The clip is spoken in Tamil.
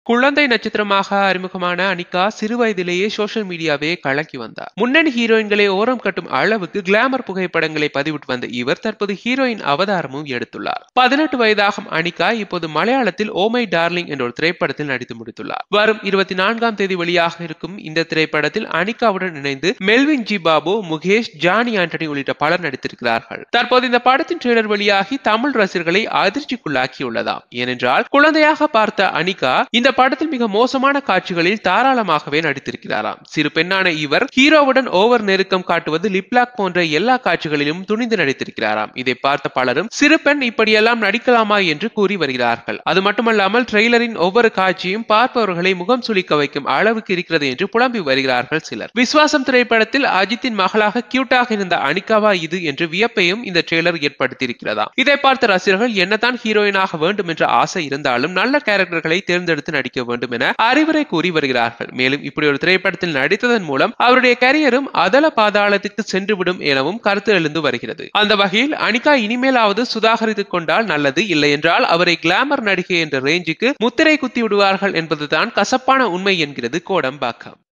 குழந்தை நட்சத்திரமாக அறிமுகமான அனிகா சிறு வயதிலேயே சோஷியல் மீடியாவே கலக்கி வந்தார் முன்னணி ஹீரோயின்களை ஓரம் கட்டும் அளவுக்கு கிளாமர் புகைப்படங்களை பதிவிட்டு வந்த இவர் தற்போது ஹீரோயின் அவதாரமும் எடுத்துள்ளார் பதினெட்டு வயதாகும் அனிகா இப்போது மலையாளத்தில் ஓமை டார்லிங் என்ற ஒரு திரைப்படத்தில் நடித்து முடித்துள்ளார் வரும் இருபத்தி நான்காம் தேதி வெளியாக இருக்கும் இந்த திரைப்படத்தில் அனிகாவுடன் இணைந்து மெல்வின் ஜி பாபு முகேஷ் ஜானி ஆண்டனி உள்ளிட்ட பலர் நடித்திருக்கிறார்கள் தற்போது இந்த படத்தின் ட்ரெய்லர் வெளியாகி தமிழ் ரசிகர்களை அதிர்ச்சிக்குள்ளாக்கியுள்ளதாம் ஏனென்றால் குழந்தையாக பார்த்த அனிகா இந்த படத்தில் மிக மோசமான காட்சிகளில் தாராளமாகவே நடித்திருக்கிறாராம் சிறு பெண்ணான இவர் ஹீரோவுடன் ஓவர் நெருக்கம் காட்டுவது லிப்லாக் போன்ற எல்லா காட்சிகளிலும் துணிந்து நடித்திருக்கிறாராம் இதை பார்த்த பலரும் சிறு பெண் இப்படியெல்லாம் நடிக்கலாமா என்று கூறி வருகிறார்கள் அது மட்டுமல்லாமல் ட்ரெய்லரின் ஒவ்வொரு காட்சியும் பார்ப்பவர்களை முகம் சுளிக்க வைக்கும் அளவுக்கு இருக்கிறது என்று புலம்பி வருகிறார்கள் சிலர் விஸ்வாசம் திரைப்படத்தில் அஜித்தின் மகளாக கியூட்டாக இருந்த அனிகாவா இது என்று வியப்பையும் இந்த ட்ரெய்லர் ஏற்படுத்தியிருக்கிறதா இதை பார்த்த ரசிகர்கள் என்னதான் ஹீரோயினாக வேண்டும் என்ற ஆசை இருந்தாலும் நல்ல கேரக்டர்களை தேர்ந்தெடுத்து நடிக்க வேண்டும் என அறிவுரை கூறி வருகிறார்கள் மேலும் இப்படி ஒரு திரைப்படத்தில் நடித்ததன் மூலம் அவருடைய கரியரும் அதல பாதாளத்திற்கு சென்றுவிடும் எனவும் கருத்து எழுந்து வருகிறது அந்த வகையில் அனிகா இனிமேலாவது சுதாகரித்துக் கொண்டால் நல்லது இல்லை என்றால் அவரை கிளாமர் நடிகை என்ற ரேஞ்சுக்கு முத்திரை குத்தி விடுவார்கள் என்பதுதான் கசப்பான உண்மை என்கிறது கோடம்பாக்கம்